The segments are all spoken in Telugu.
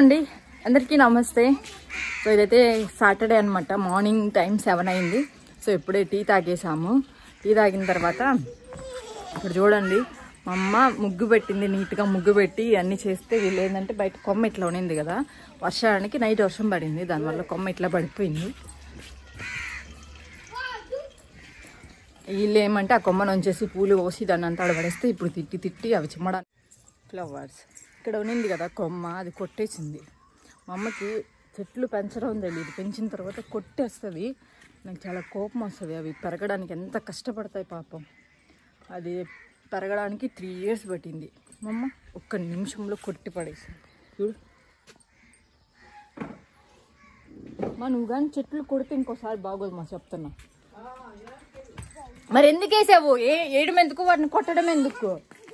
అండి అందరికీ నమస్తే సో ఇదైతే సాటర్డే అనమాట మార్నింగ్ టైం సెవెన్ అయింది సో ఇప్పుడే టీ తాగేసాము టీ తాగిన తర్వాత ఇప్పుడు చూడండి మా అమ్మ ముగ్గు పెట్టింది నీట్గా ముగ్గు పెట్టి అన్నీ చేస్తే వీళ్ళు ఏంటంటే బయట కొమ్మ ఇట్లా ఉన్నింది కదా వర్షానికి నైట్ వర్షం పడింది దానివల్ల కొమ్మ ఇట్లా పడిపోయింది వీళ్ళు ఏమంటే ఆ కొమ్మను ఉంచేసి పూలు కోసి దాన్ని అంతా పడేస్తే ఇప్పుడు తిట్టి తిట్టి అవి చిమ్మడానికి ఫ్లవర్స్ ఇక్కడ ఉన్నింది కదా కొమ్మ అది కొట్టేసింది మా అమ్మకి చెట్లు పెంచడం తెలియదు పెంచిన తర్వాత కొట్టేస్తుంది నాకు చాలా కోపం వస్తుంది అవి పెరగడానికి ఎంత కష్టపడతాయి పాపం అది పెరగడానికి త్రీ ఇయర్స్ పట్టింది మా అమ్మ ఒక్క నిమిషంలో కొట్టి పడేసింది చూడు మా నువ్వు కానీ చెట్లు కొడితే ఇంకోసారి బాగోదు మా చెప్తున్నా మరి ఎందుకు వేసావు ఏ వేయడం ఎందుకు వాటిని కొట్టడం ఎందుకు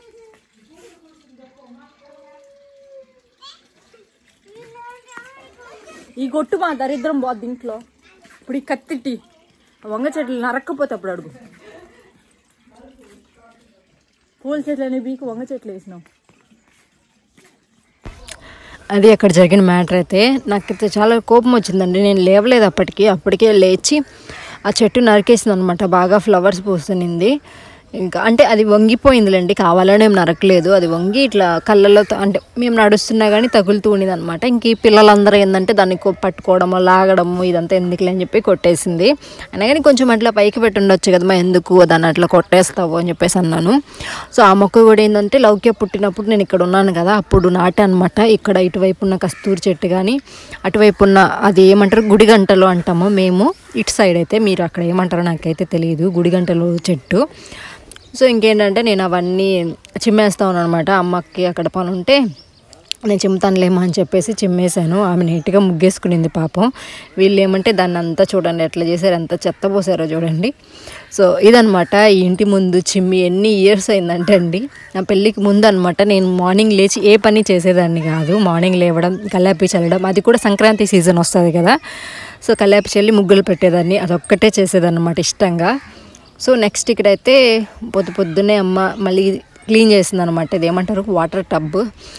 ఈ కొట్టు మా దరిద్రం పోద్ది ఇంట్లో ఇప్పుడు ఈ కత్తిట్టి ఆ వంగ చెట్లు నరక్కపోతే అప్పుడు అడుగు పూల చెట్లు అనేవి బీకు వంగ చెట్లు వేసినాం అది అక్కడ జరిగిన మ్యాటర్ అయితే నాకైతే చాలా కోపం వచ్చిందండి నేను లేవలేదు అప్పటికి అప్పటికే లేచి ఆ చెట్టు నరికేసింది అనమాట బాగా ఫ్లవర్స్ పూస్తునింది ఇంకా అంటే అది వంగిపోయిందిలేండి కావాలని ఏం నరకలేదు అది వంగి ఇట్లా కళ్ళలో త- అంటే మేము నడుస్తున్నా కానీ తగులుతూ ఉండేది అనమాట ఇంక ఈ పిల్లలందరూ ఏంటంటే దాన్ని కొ- పట్టుకోవడము లాగడము ఇదంతా ఎందుకులే అని చెప్పి కొట్టేసింది అయినా కానీ కొంచెం అట్లా పైకి పెట్టి ఉండొచ్చు కదా మా ఎందుకు దాన్ని అట్లా కొట్టేస్తావు అని చెప్పేసి అన్నాను సో ఆ మొక్క కూడా ఏంటంటే లౌక్య పుట్టినప్పుడు నేను ఇక్కడ ఉన్నాను కదా అప్పుడు నాటే అనమాట ఇక్కడ ఇటువైపు ఉన్న కస్తూరి చెట్టు కానీ అటువైపు ఉన్న అది ఏమంటారు గుడిగంటలు అంటాము మేము ఇటు సైడ్ అయితే మీరు అక్కడ ఏమంటారో నాకైతే తెలియదు గుడిగంటలు చెట్టు సో ఇంకేంటంటే నేను అవన్నీ చిమ్మేస్తాను అనమాట అమ్మకి అక్కడ పని ఉంటే నేను చిమ్ముతానులేమా అని చెప్పేసి చిమ్మేశాను ఆమె నీట్గా ముగ్గేసుకునింది పాపం వీళ్ళు ఏమంటే దాన్ని అంతా చూడండి ఎట్లా చేశారు ఎంత చెత్త పోసారో చూడండి సో ఇదనమాట ఈ ఇంటి ముందు చిమ్మి ఎన్ని ఇయర్స్ అయిందంటే అండి నా పెళ్ళికి ముందు అనమాట నేను మార్నింగ్ లేచి ఏ పని చేసేదాన్ని కాదు మార్నింగ్ లేవడం కల్లాపి చల్లడం అది కూడా సంక్రాంతి సీజన్ వస్తుంది కదా సో కల్లాపి చల్లి ముగ్గులు పెట్టేదాన్ని అదొక్కటే చేసేదన్నమాట ఇష్టంగా సో నెక్స్ట్ ఇక్కడైతే పొద్దు పొద్దున్నే అమ్మ మళ్ళీ క్లీన్ చేసింది అనమాట ఇది ఏమంటారు వాటర్ టబ్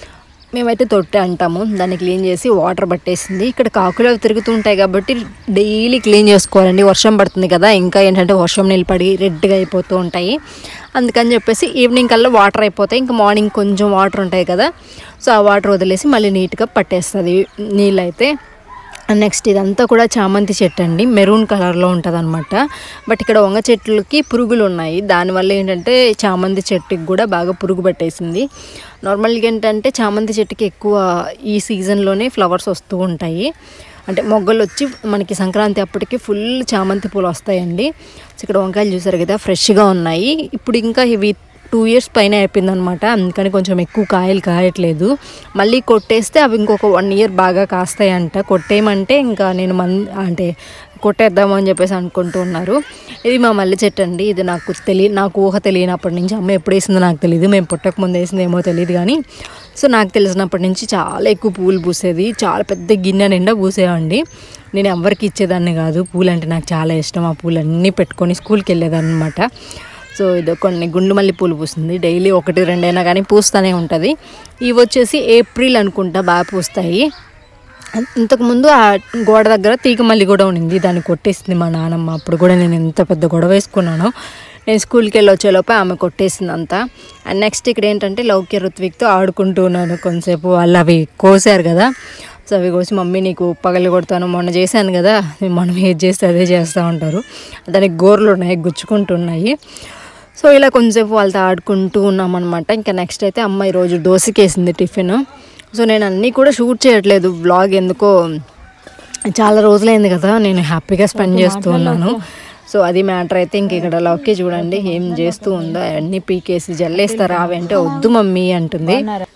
మేమైతే తొట్టె అంటాము దాన్ని క్లీన్ చేసి వాటర్ పట్టేసింది ఇక్కడ కాకులు అవి తిరుగుతూ ఉంటాయి కాబట్టి డైలీ క్లీన్ చేసుకోవాలండి వర్షం పడుతుంది కదా ఇంకా ఏంటంటే వర్షం నీళ్ళు పడి రెడ్గా అయిపోతూ ఉంటాయి అందుకని చెప్పేసి ఈవినింగ్ కల్లా వాటర్ అయిపోతాయి ఇంకా మార్నింగ్ కొంచెం వాటర్ ఉంటాయి కదా సో ఆ వాటర్ వదిలేసి మళ్ళీ నీట్గా పట్టేస్తుంది నీళ్ళు అయితే నెక్స్ట్ ఇదంతా కూడా చామంతి చెట్టు అండి మెరూన్ కలర్లో ఉంటుంది అనమాట బట్ ఇక్కడ వంగ చెట్లకి పురుగులు ఉన్నాయి దానివల్ల ఏంటంటే చామంతి చెట్టుకి కూడా బాగా పురుగు పట్టేసింది నార్మల్గా ఏంటంటే చామంతి చెట్టుకి ఎక్కువ ఈ సీజన్లోనే ఫ్లవర్స్ వస్తూ ఉంటాయి అంటే మొగ్గలు వచ్చి మనకి సంక్రాంతి అప్పటికి ఫుల్ చామంతి పూలు వస్తాయండి సో ఇక్కడ వంకాయలు చూసారు కదా ఫ్రెష్గా ఉన్నాయి ఇప్పుడు ఇంకా ఇవి టూ ఇయర్స్ పైన అయిపోయిందనమాట అందుకని కొంచెం ఎక్కువ కాయలు కాయట్లేదు మళ్ళీ కొట్టేస్తే అవి ఇంకొక వన్ ఇయర్ బాగా కాస్తాయంట కొట్టేయమంటే ఇంకా నేను మన్ అంటే కొట్టేద్దాము అని చెప్పేసి అనుకుంటూ ఉన్నారు ఇది మా మల్లె చెట్టు అండి ఇది నాకు తెలియ నాకు ఊహ తెలియనప్పటి నుంచి అమ్మ ఎప్పుడు వేసిందో నాకు తెలియదు మేము పుట్టక ముందు వేసింది ఏమో తెలియదు కానీ సో నాకు తెలిసినప్పటి నుంచి చాలా ఎక్కువ పూలు పూసేది చాలా పెద్ద గిన్నె నిండా పూసేవండి నేను ఎవరికి ఇచ్చేదాన్ని కాదు పూలు అంటే నాకు చాలా ఇష్టం ఆ పూలన్నీ పెట్టుకొని స్కూల్కి వెళ్ళేదాన్ని అనమాట సో ఇది కొన్ని గుండు మల్లి పూలు పూస్తుంది డైలీ ఒకటి రెండైనా కానీ పూస్తూనే ఉంటుంది ఇవి వచ్చేసి ఏప్రిల్ అనుకుంటా బాగా పూస్తాయి ఇంతకుముందు ఆ గోడ దగ్గర తీగ మల్లి కూడా ఉండింది దాన్ని కొట్టేసింది మా నాన్నమ్మ అప్పుడు కూడా నేను ఎంత పెద్ద గొడవ వేసుకున్నాను నేను స్కూల్కి వెళ్ళి వచ్చేలోపే ఆమె కొట్టేసింది అంతా అండ్ నెక్స్ట్ ఇక్కడ ఏంటంటే లౌక్య ఋత్విక్తో ఆడుకుంటూ ఉన్నాను కొంతసేపు వాళ్ళు అవి కోసారు కదా సో అవి కోసి మమ్మీ నీకు పగలు కొడతాను మొన్న చేశాను కదా మనం ఏది చేస్తే అదే చేస్తూ ఉంటారు దానికి గోర్లు ఉన్నాయి గుచ్చుకుంటున్నాయి సో ఇలా కొంచెంసేపు వాళ్ళతో ఆడుకుంటూ ఉన్నాం అనమాట ఇంకా నెక్స్ట్ అయితే అమ్మ ఈరోజు దోశకేసింది టిఫిన్ సో నేను అన్నీ కూడా షూట్ చేయట్లేదు వ్లాగ్ ఎందుకో చాలా రోజులైంది కదా నేను హ్యాపీగా స్పెండ్ చేస్తూ ఉన్నాను సో అది మ్యాటర్ అయితే ఇంక ఇక్కడ లౌకి చూడండి ఏం చేస్తూ ఉందో అన్నీ పీకేసి జల్లేస్తారా అవి అంటే వద్దు మమ్మీ అంటుంది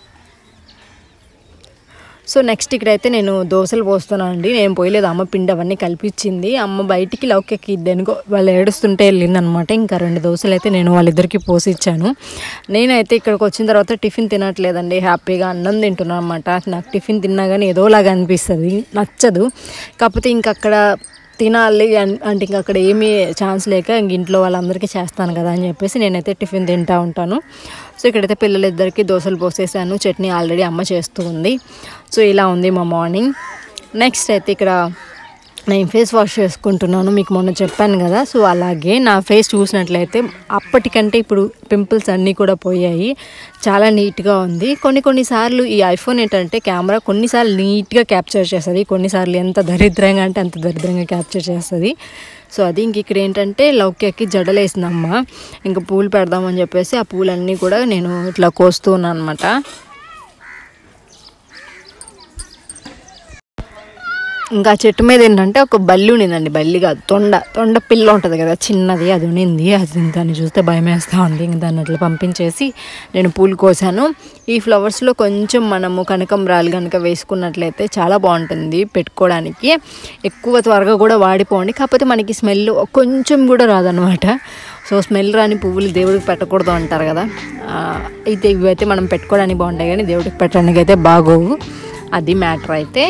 సో నెక్స్ట్ ఇక్కడైతే నేను దోశలు పోస్తున్నాను అండి నేను పోయలేదు అమ్మ పిండి అవన్నీ కల్పించింది అమ్మ బయటికి లౌక్యకి దేనికో వాళ్ళు ఏడుస్తుంటే వెళ్ళింది అనమాట ఇంకా రెండు దోశలు అయితే నేను వాళ్ళిద్దరికి పోసి ఇచ్చాను నేనైతే ఇక్కడికి వచ్చిన తర్వాత టిఫిన్ తినట్లేదండి హ్యాపీగా అన్నం తింటున్నాను అనమాట నాకు టిఫిన్ తిన్నా కానీ ఏదోలాగా అనిపిస్తుంది నచ్చదు కాకపోతే ఇంక అక్కడ తినాలి అన్- అంటే ఇంక అక్కడ ఏమీ ఛాన్స్ లేక ఇంక ఇంట్లో వాళ్ళందరికీ చేస్తాను కదా అని చెప్పేసి నేనైతే టిఫిన్ తింటా ఉంటాను సో ఇక్కడైతే పిల్లలిద్దరికి దోశలు పోసేసాను చట్నీ ఆల్రెడీ అమ్మ చేస్తూ ఉంది సో ఇలా ఉంది మా మార్నింగ్ నెక్స్ట్ అయితే ఇక్కడ నేను ఫేస్ వాష్ చేసుకుంటున్నాను మీకు మొన్న చెప్పాను కదా సో అలాగే నా ఫేస్ చూసినట్లయితే అప్పటికంటే ఇప్పుడు పింపుల్స్ అన్నీ కూడా పోయాయి చాలా నీట్గా ఉంది కొన్ని కొన్నిసార్లు ఈ ఐఫోన్ ఏంటంటే కెమెరా కొన్నిసార్లు నీట్గా క్యాప్చర్ చేస్తుంది కొన్నిసార్లు ఎంత దరిద్రంగా అంటే అంత దరిద్రంగా క్యాప్చర్ చేస్తుంది సో అది ఇంక ఇక్కడ ఏంటంటే లౌక్యకి జడలేసిందమ్మ ఇంకా పూలు పెడదామని చెప్పేసి ఆ పూలన్నీ కూడా నేను ఇట్లా కోస్తూ ఉన్నాను అనమాట ఇంకా ఆ చెట్టు మీద ఏంటంటే ఒక బల్లి ఉండిందండి బల్లి కాదు తొండ తొండ పిల్ల ఉంటుంది కదా చిన్నది అది ఉండింది అది దాన్ని చూస్తే భయం వేస్తూ ఉంది ఇంక దాన్ని అట్లా పంపించేసి నేను పూలు కోసాను ఈ ఫ్లవర్స్లో కొంచెం మనము కనకంబరాలు కనుక వేసుకున్నట్లయితే చాలా బాగుంటుంది పెట్టుకోవడానికి ఎక్కువ త్వరగా కూడా వాడిపోండి కాకపోతే మనకి స్మెల్ కొంచెం కూడా రాదనమాట సో స్మెల్ రాని పువ్వులు దేవుడికి పెట్టకూడదు అంటారు కదా ఆ, అయితే ఇవైతే మనం పెట్టుకోవడానికి బాగుంటాయి కానీ దేవుడికి పెట్టడానికి అయితే బాగోవు అది మ్యాటర్ అయితే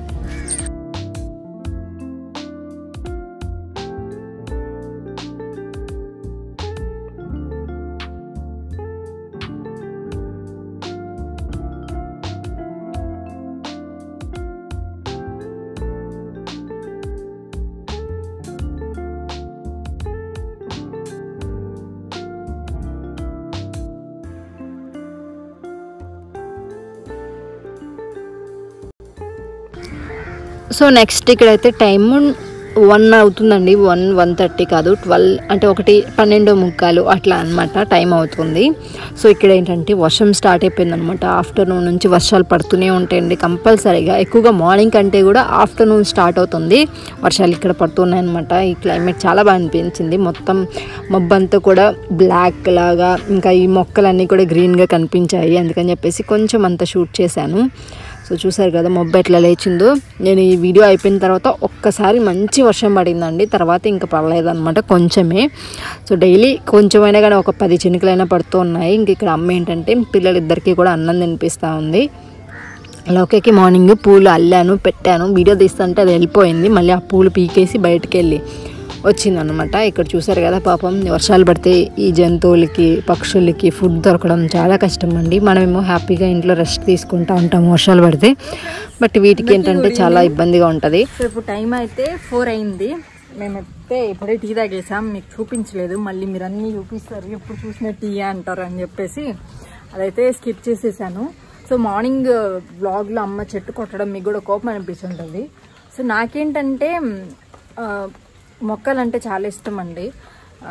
సో నెక్స్ట్ ఇక్కడైతే టైం వన్ అవుతుందండి వన్ వన్ థర్టీ కాదు ట్వెల్వ్ అంటే ఒకటి పన్నెండు ముక్కాలు అట్లా అన్నమాట టైం అవుతుంది సో ఇక్కడ ఏంటంటే వర్షం స్టార్ట్ అయిపోయింది అనమాట ఆఫ్టర్నూన్ నుంచి వర్షాలు పడుతూనే ఉంటాయండి కంపల్సరీగా ఎక్కువగా మార్నింగ్ కంటే కూడా ఆఫ్టర్నూన్ స్టార్ట్ అవుతుంది వర్షాలు ఇక్కడ పడుతున్నాయి అనమాట ఈ క్లైమేట్ చాలా బాగా అనిపించింది మొత్తం మబ్బంతా కూడా బ్లాక్ లాగా ఇంకా ఈ మొక్కలన్నీ కూడా గ్రీన్గా కనిపించాయి అందుకని చెప్పేసి కొంచెం అంత షూట్ చేశాను సో చూసారు కదా మొబ్బ ఎట్లా లేచిందో నేను ఈ వీడియో అయిపోయిన తర్వాత ఒక్కసారి మంచి వర్షం పడిందండి తర్వాత ఇంకా పడలేదన్నమాట కొంచెమే సో డైలీ కొంచెమైనా కానీ ఒక పది చినుకులైనా పడుతూ ఉన్నాయి ఇంక ఇక్కడ అమ్మ ఏంటంటే పిల్లలిద్దరికీ కూడా అన్నం తినిపిస్తూ ఉంది లోకేకి మార్నింగ్ పూలు అల్లాను పెట్టాను వీడియో తీస్తుంటే అది వెళ్ళిపోయింది మళ్ళీ ఆ పూలు పీకేసి బయటకు వెళ్ళి వచ్చిందనమాట ఇక్కడ చూసారు కదా పాపం వర్షాలు పడితే ఈ జంతువులకి పక్షులకి ఫుడ్ దొరకడం చాలా కష్టం అండి మనమేమో హ్యాపీగా ఇంట్లో రెస్ట్ తీసుకుంటూ ఉంటాము వర్షాలు పడితే బట్ వీటికి ఏంటంటే చాలా ఇబ్బందిగా ఉంటుంది సో ఇప్పుడు టైం అయితే ఫోర్ అయింది మేమైతే ఇప్పుడే టీ తాగేసాం మీకు చూపించలేదు మళ్ళీ మీరు అన్నీ చూపిస్తారు ఎప్పుడు చూసిన టీ అంటారు అని చెప్పేసి అదైతే స్కిప్ చేసేసాను సో మార్నింగ్ వ్లాగ్లో అమ్మ చెట్టు కొట్టడం మీకు కూడా కోపం అనిపిస్తుంటుంది సో నాకేంటంటే ఆ, మొక్కలంటే చాలా ఇష్టం అండి ఆ,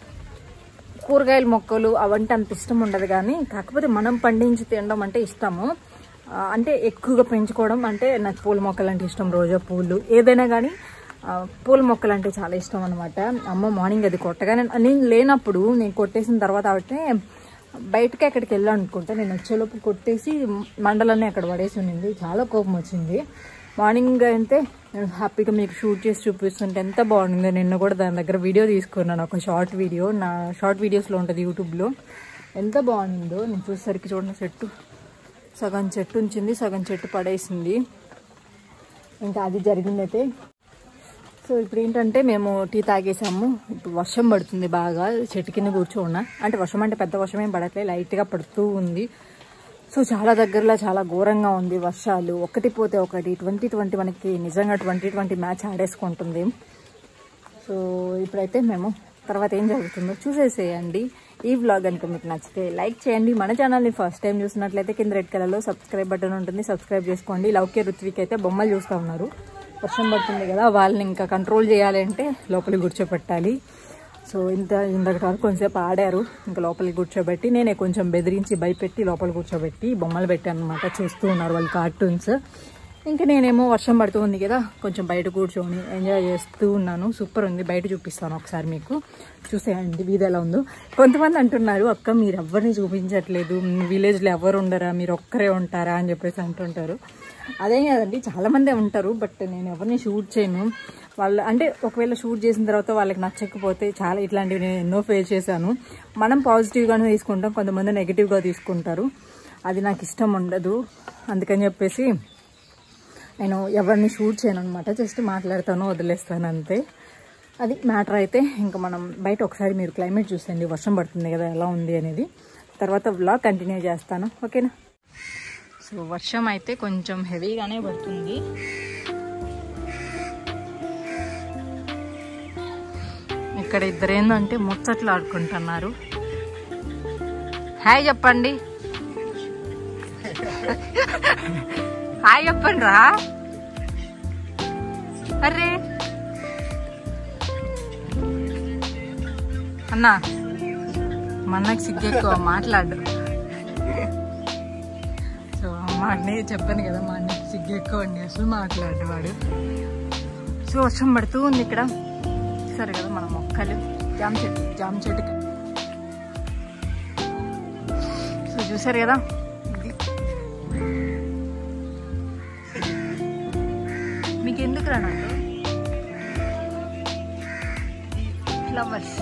కూరగాయల మొక్కలు అవంటే అంత ఇష్టం ఉండదు కానీ కాకపోతే మనం పండించి తినడం అంటే ఇష్టము ఆ, అంటే ఎక్కువగా పెంచుకోవడం అంటే నాకు పూల మొక్కలు అంటే ఇష్టం రోజా పూలు ఏదైనా కానీ ఆ, పూల మొక్కలు అంటే చాలా ఇష్టం అనమాట అమ్మ మార్నింగ్ అది కొట్టగానే నేను లేనప్పుడు నేను కొట్టేసిన తర్వాత అంటే బయటకి ఎక్కడికి వెళ్ళాను అనుకుంటా నేను వచ్చేలోపు కొట్టేసి మండలన్నీ అక్కడ పడేసి ఉన్నింది చాలా కోపం వచ్చింది మార్నింగ్ అయితే నేను హ్యాపీగా మీకు షూట్ చేసి చూపిస్తుంటే ఎంత బాగుండిందో నిన్న కూడా దాని దగ్గర వీడియో తీసుకున్నాను ఒక షార్ట్ వీడియో నా షార్ట్ వీడియోస్లో ఉంటుంది యూట్యూబ్లో ఎంత బాగుండిందో నేను చూసేసరికి చూడండి చెట్టు సగం చెట్టు ఉంచింది సగం చెట్టు పడేసింది ఇంకా అది జరిగిందైతే సో ఇప్పుడు ఏంటంటే మేము టీ తాగేసాము ఇప్పుడు వర్షం పడుతుంది బాగా చెట్టు కింద కూర్చోన్నా అంటే వర్షం అంటే పెద్ద వర్షం ఏం పడట్లేదు లైట్గా పడుతూ ఉంది సో చాలా దగ్గరలో చాలా ఘోరంగా ఉంది వర్షాలు ఒకటి పోతే ఒకటి ట్వంటీ ట్వంటీ మనకి నిజంగా ట్వంటీ ట్వంటీ మ్యాచ్ ఆడేసుకుంటుంది సో ఇప్పుడైతే మేము తర్వాత ఏం జరుగుతుందో చూసేసేయండి ఈ వ్లాగ్ కనుక మీకు నచ్చితే లైక్ చేయండి మన ఛానల్ని ఫస్ట్ టైం చూసినట్లయితే కింద రెడ్ కలర్లో సబ్స్క్రైబ్ బటన్ ఉంటుంది సబ్స్క్రైబ్ చేసుకోండి లౌకే రుత్విక్ అయితే బొమ్మలు చూస్తూ ఉన్నారు వర్షం పడుతుంది కదా వాళ్ళని ఇంకా కంట్రోల్ చేయాలి అంటే లోపలికి కూర్చోపెట్టాలి సో ఇంత ఇంతటి వరకు కొంచెంసేపు ఆడారు ఇంకా లోపలికి కూర్చోబెట్టి నేనే కొంచెం బెదిరించి భయపెట్టి లోపల కూర్చోబెట్టి బొమ్మలు పెట్టాను అనమాట చూస్తూ ఉన్నారు వాళ్ళు కార్టూన్స్ ఇంకా నేనేమో వర్షం పడుతూ ఉంది కదా కొంచెం బయట కూర్చొని ఎంజాయ్ చేస్తూ ఉన్నాను సూపర్ ఉంది బయట చూపిస్తాను ఒకసారి మీకు చూసేయండి వీధి ఎలా ఉందో కొంతమంది అంటున్నారు అక్క మీరు ఎవరిని చూపించట్లేదు విలేజ్లో ఎవరు ఉండరా మీరు ఒక్కరే ఉంటారా అని చెప్పేసి అంటుంటారు అదేం కాదండి చాలా మందే ఉంటారు బట్ నేను ఎవరిని షూట్ చేయను వాళ్ళు అంటే ఒకవేళ షూట్ చేసిన తర్వాత వాళ్ళకి నచ్చకపోతే చాలా ఇట్లాంటివి నేను ఎన్నో ఫేస్ చేశాను మనం పాజిటివ్గానే తీసుకుంటాం కొంతమంది నెగిటివ్గా తీసుకుంటారు అది నాకు ఇష్టం ఉండదు అందుకని చెప్పేసి నేను ఎవరిని షూట్ చేయను అనమాట జస్ట్ మాట్లాడతాను వదిలేస్తాను అంతే అది మ్యాటర్ అయితే ఇంకా మనం బయట ఒకసారి మీరు క్లైమేట్ చూసేయండి వర్షం పడుతుంది కదా ఎలా ఉంది అనేది తర్వాత వ్లాగ్ కంటిన్యూ చేస్తాను ఓకేనా సో వర్షం అయితే కొంచెం హెవీగానే పడుతుంది ఇక్కడ ఇద్దరు ఏంటంటే ముచ్చట్లు ఆడుకుంటున్నారు హాయ్ చెప్పండి హాయ్ చెప్పండి రా అరే అన్నా మా అన్నకి సిగ్గు ఎక్కువ మాట్లాడు సో మా అన్నయ్య చెప్పాను కదా మా అన్నకి సిగ్గు ఎక్కువ అండి అసలు మాట్లాడు వాడు సో వర్షం పడుతూ ఉంది ఇక్కడ చూసారు కదా మన మొక్కలు జామ చెట్టు జామ చెట్టుకి సో చూసారు కదా ఇది మీకు ఎందుకు రా నాకు ఫ్లవర్స్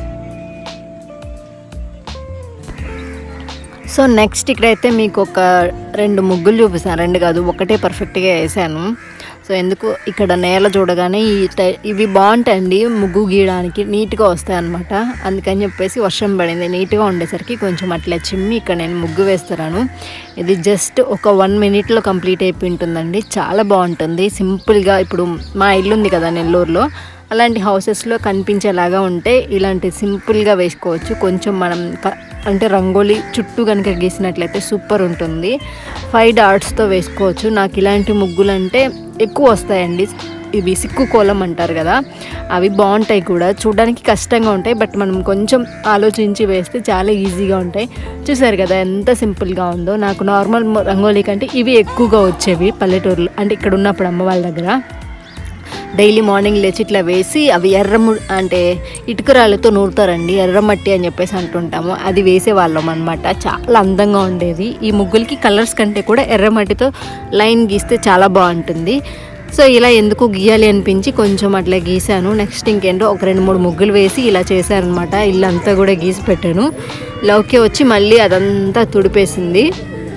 సో నెక్స్ట్ ఇక్కడైతే మీకు ఒక రెండు ముగ్గులు చూపిస్తాను రెండు కాదు ఒకటే పర్ఫెక్ట్గా వేసాను సో ఎందుకు ఇక్కడ నేల చూడగానే ఈ టై ఇవి బాగుంటాయండి ముగ్గు గీయడానికి నీట్గా వస్తాయి అనమాట అందుకని చెప్పేసి వర్షం పడింది నీట్గా ఉండేసరికి కొంచెం అట్లా చిమ్మి ఇక్కడ నేను ముగ్గు వేస్తున్నాను ఇది జస్ట్ ఒక వన్ మినిట్లో కంప్లీట్ అయిపోయి ఉంటుందండి చాలా బాగుంటుంది సింపుల్గా ఇప్పుడు మా ఇల్లు ఉంది కదా నెల్లూరులో అలాంటి హౌసెస్లో కనిపించేలాగా ఉంటే ఇలాంటి సింపుల్గా వేసుకోవచ్చు కొంచెం మనం క- అంటే రంగోలీ చుట్టూ కనుక గీసినట్లయితే సూపర్ ఉంటుంది ఫైవ్ డాట్స్తో వేసుకోవచ్చు నాకు ఇలాంటి ముగ్గులు అంటే ఎక్కువ వస్తాయండి ఇవి సిక్కు కోలం అంటారు కదా అవి బాగుంటాయి కూడా చూడడానికి కష్టంగా ఉంటాయి బట్ మనం కొంచెం ఆలోచించి వేస్తే చాలా ఈజీగా ఉంటాయి చూసారు కదా ఎంత సింపుల్గా ఉందో నాకు నార్మల్ రంగోలీ కంటే ఇవి ఎక్కువగా వచ్చేవి పల్లెటూరులో అంటే ఇక్కడ ఉన్నప్పుడు అమ్మ వాళ్ళ దగ్గర డైలీ మార్నింగ్ లేచి ఇట్లా వేసి అవి ఎర్రము అంటే ఇటుకరాళ్ళతో నూరుతారండి ఎర్రమట్టి అని చెప్పేసి అంటుంటాము అది వేసేవాళ్ళం అనమాట చాలా అందంగా ఉండేది ఈ ముగ్గులకి కలర్స్ కంటే కూడా ఎర్రమట్టితో లైన్ గీస్తే చాలా బాగుంటుంది సో ఇలా ఎందుకు గీయాలి అనిపించి కొంచెం అట్లా గీసాను నెక్స్ట్ ఇంకేంటో ఒక రెండు మూడు ముగ్గులు వేసి ఇలా చేశారనమాట ఇల్లు అంతా కూడా గీసి పెట్టాను లౌకే వచ్చి మళ్ళీ అదంతా తుడిపేసింది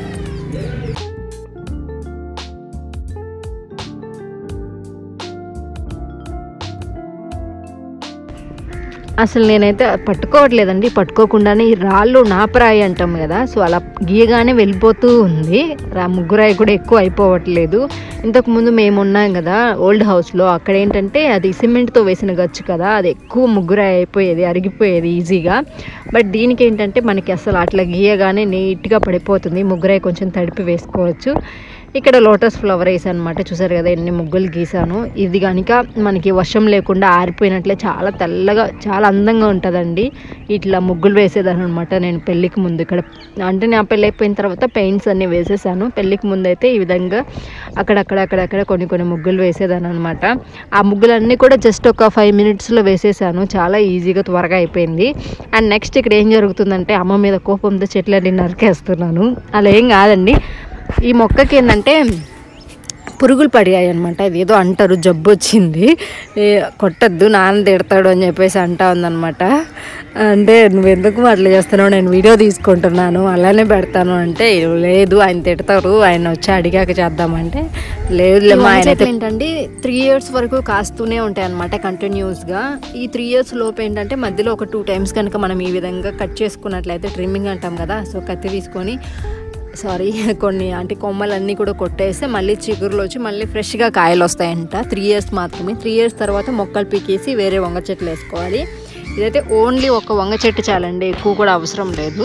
అసలు నేనైతే పట్టుకోవట్లేదండి పట్టుకోకుండానే ఈ రాళ్ళు నాపరాయి అంటాం కదా సో అలా గీయగానే వెళ్ళిపోతూ ఉంది రా ముగ్గురాయి కూడా ఎక్కువ అయిపోవట్లేదు ఇంతకు ముందు మేము ఉన్నాం కదా ఓల్డ్ హౌస్లో అక్కడ ఏంటంటే అది సిమెంట్తో వేసిన గచ్చు కదా అది ఎక్కువ ముగ్గురాయి అయిపోయేది అరిగిపోయేది ఈజీగా బట్ దీనికి ఏంటంటే మనకి అసలు అట్లా గీయగానే నీట్గా పడిపోతుంది ముగ్గురాయి కొంచెం తడిపి వేసుకోవచ్చు ఇక్కడ లోటస్ ఫ్లవర్ వేసాను అనమాట చూసారు కదా ఎన్ని ముగ్గులు గీసాను ఇది కనుక మనకి వర్షం లేకుండా ఆరిపోయినట్లే చాలా తెల్లగా చాలా అందంగా ఉంటుందండి ఇట్లా ముగ్గులు వేసేదాన్ని అనమాట నేను పెళ్ళికి ముందు ఇక్కడ అంటే నా పెళ్ళి అయిపోయిన తర్వాత పెయింట్స్ అన్నీ వేసేసాను పెళ్ళికి ముందు అయితే ఈ విధంగా అక్కడక్కడ అక్కడక్కడ కొన్ని కొన్ని ముగ్గులు వేసేదాన్ని అనమాట ఆ ముగ్గులన్నీ కూడా జస్ట్ ఒక ఫైవ్ మినిట్స్లో వేసేసాను చాలా ఈజీగా త్వరగా అయిపోయింది అండ్ నెక్స్ట్ ఇక్కడ ఏం జరుగుతుందంటే అమ్మ మీద కోపంతో చెట్లన్నీ నరికేస్తున్నాను అలా ఏం కాదండి ఈ మొక్కకి ఏంటంటే పురుగులు పడియాయి అనమాట ఇది ఏదో అంటారు జబ్బు వచ్చింది ఏ, కొట్టద్దు నాన్న తిడతాడు అని చెప్పేసి అంటా ఉందన్నమాట అంటే నువ్వు ఎందుకు అట్లా చేస్తున్నావు నేను వీడియో తీసుకుంటున్నాను అలానే పెడతాను అంటే లేదు ఆయన తిడతారు ఆయన వచ్చి అడిగాక చేద్దామంటే లేదు ఆయన ఏంటంటే త్రీ ఇయర్స్ వరకు కాస్తూనే ఉంటాయి అనమాట కంటిన్యూస్గా ఈ త్రీ ఇయర్స్ లోపు ఏంటంటే మధ్యలో ఒక టూ టైమ్స్ కనుక మనం ఈ విధంగా కట్ చేసుకున్నట్లయితే ట్రిమ్మింగ్ అంటాం కదా సో కత్తి తీసుకొని సారీ కొన్ని అంటే కొమ్మలన్నీ కూడా కొట్టేస్తే మళ్ళీ చిగురులు వచ్చి మళ్ళీ ఫ్రెష్గా కాయలు వస్తాయంట త్రీ ఇయర్స్ మాత్రమే త్రీ ఇయర్స్ తర్వాత మొక్కలు పీకేసి వేరే వంగ చెట్లు వేసుకోవాలి ఇదైతే ఓన్లీ ఒక వంగ చెట్టు చాలండి ఎక్కువ కూడా అవసరం లేదు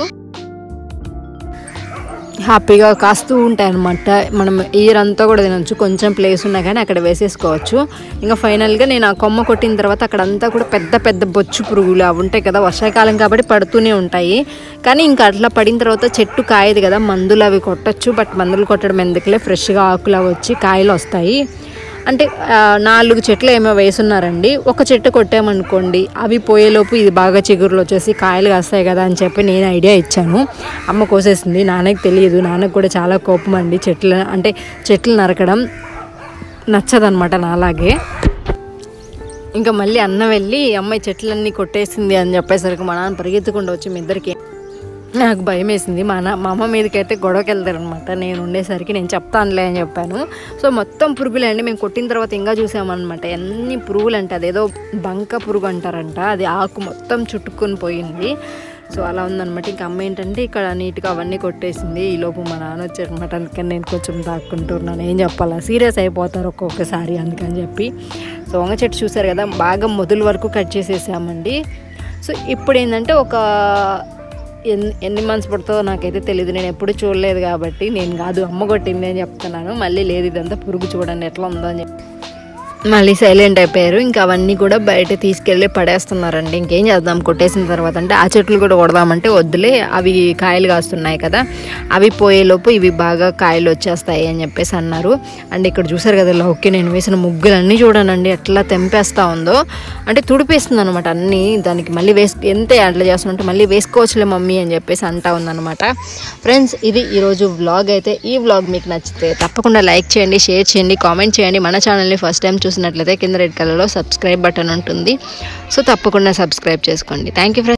హ్యాపీగా కాస్తూ ఉంటాయి అనమాట మనం ఇయర్ అంతా కూడా తినొచ్చు కొంచెం ప్లేస్ ఉన్నా కానీ అక్కడ వేసేసుకోవచ్చు ఇంకా ఫైనల్గా నేను ఆ కొమ్మ కొట్టిన తర్వాత అక్కడంతా కూడా పెద్ద పెద్ద బొచ్చు పురుగులు అవి ఉంటాయి కదా వర్షాకాలం కాబట్టి పడుతూనే ఉంటాయి కానీ ఇంకా అట్లా పడిన తర్వాత చెట్టు కాయదు కదా మందులు అవి కొట్టచ్చు బట్ మందులు కొట్టడం ఎందుకులే ఫ్రెష్గా ఆకులు అవి వచ్చి కాయలు వస్తాయి అంటే ఆ, నాలుగు చెట్లు ఏమో వేసున్నారండి ఒక చెట్టు కొట్టామనుకోండి అవి పోయేలోపు ఇది బాగా చిగురులు వచ్చేసి కాయలు కాస్తాయి కదా అని చెప్పి నేను ఐడియా ఇచ్చాను అమ్మ కోసేసింది నాన్నకి తెలియదు నాన్నకు కూడా చాలా కోపం అండి చెట్లు అంటే చెట్లు నరకడం నచ్చదనమాట నాలాగే ఇంకా మళ్ళీ అన్న వెళ్ళి అమ్మాయి చెట్లన్నీ కొట్టేసింది అని చెప్పేసరికి మా నాన్న పరిగెత్తుకుండా వచ్చి మీ ఇద్దరికి నాకు భయం వేసింది మా నా మా అమ్మ మీదకైతే గొడవకి వెళ్తారనమాట నేను ఉండేసరికి నేను చెప్తానులే అని చెప్పాను సో మొత్తం పురుగులే అండి మేము కొట్టిన తర్వాత ఇంకా చూసామన్నమాట ఎన్ని పురుగులు అంటే అదేదో బంక పురుగు అంటారంట అది ఆకు మొత్తం చుట్టుకొని పోయింది సో అలా ఉందన్నమాట ఇంకా అమ్మ ఏంటంటే ఇక్కడ నీట్గా అవన్నీ కొట్టేసింది ఈ లోపు మా నాన్న వచ్చారనమాట అందుకని నేను కొంచెం దాక్కుంటున్నాను ఏం చెప్పాలా సీరియస్ అయిపోతారు ఒక్కొక్కసారి అందుకని చెప్పి సో వంగ చెట్టు చూసారు కదా బాగా మొదలు వరకు కట్ చేసేసామండి సో ఇప్పుడు ఏంటంటే ఒక ఎన్ని ఎన్ని మంత్స్ పడుతుందో నాకైతే తెలియదు నేను ఎప్పుడు చూడలేదు కాబట్టి నేను కాదు అమ్మ కొట్టింది అని చెప్తున్నాను మళ్ళీ లేదు ఇదంతా పురుగు చూడండి ఎట్లా ఉందో అని చెప్పి మళ్ళీ సైలెంట్ అయిపోయారు ఇంకా అవన్నీ కూడా బయట తీసుకెళ్ళి పడేస్తున్నారండి ఇంకేం చేద్దాం కొట్టేసిన తర్వాత అంటే ఆ చెట్లు కూడా కొడదామంటే వద్దులే అవి కాయలు కాస్తున్నాయి కదా అవి పోయేలోపు ఇవి బాగా కాయలు వచ్చేస్తాయి అని చెప్పేసి అన్నారు అండ్ ఇక్కడ చూసారు కదా లౌకి నేను వేసిన ముగ్గులన్నీ చూడనండి ఎట్లా తెంపేస్తా ఉందో అంటే తుడిపేస్తుంది అనమాట అన్నీ దానికి మళ్ళీ వేస్ ఎంత అట్లా చేస్తున్నట్టు మళ్ళీ వేసుకోవచ్చులే మమ్మీ అని చెప్పేసి అంటా ఉందన్నమాట ఫ్రెండ్స్ ఇది ఈరోజు వ్లాగ్ అయితే ఈ వ్లాగ్ మీకు నచ్చితే తప్పకుండా లైక్ చేయండి షేర్ చేయండి కామెంట్ చేయండి మన ఛానల్ని ఫస్ట్ టైం చూసినట్లయితే కింద రెడ్ కలర్లో సబ్స్క్రైబ్ బటన్ ఉంటుంది సో తప్పకుండా సబ్స్క్రైబ్ చేసుకోండి థ్యాంక్ యూ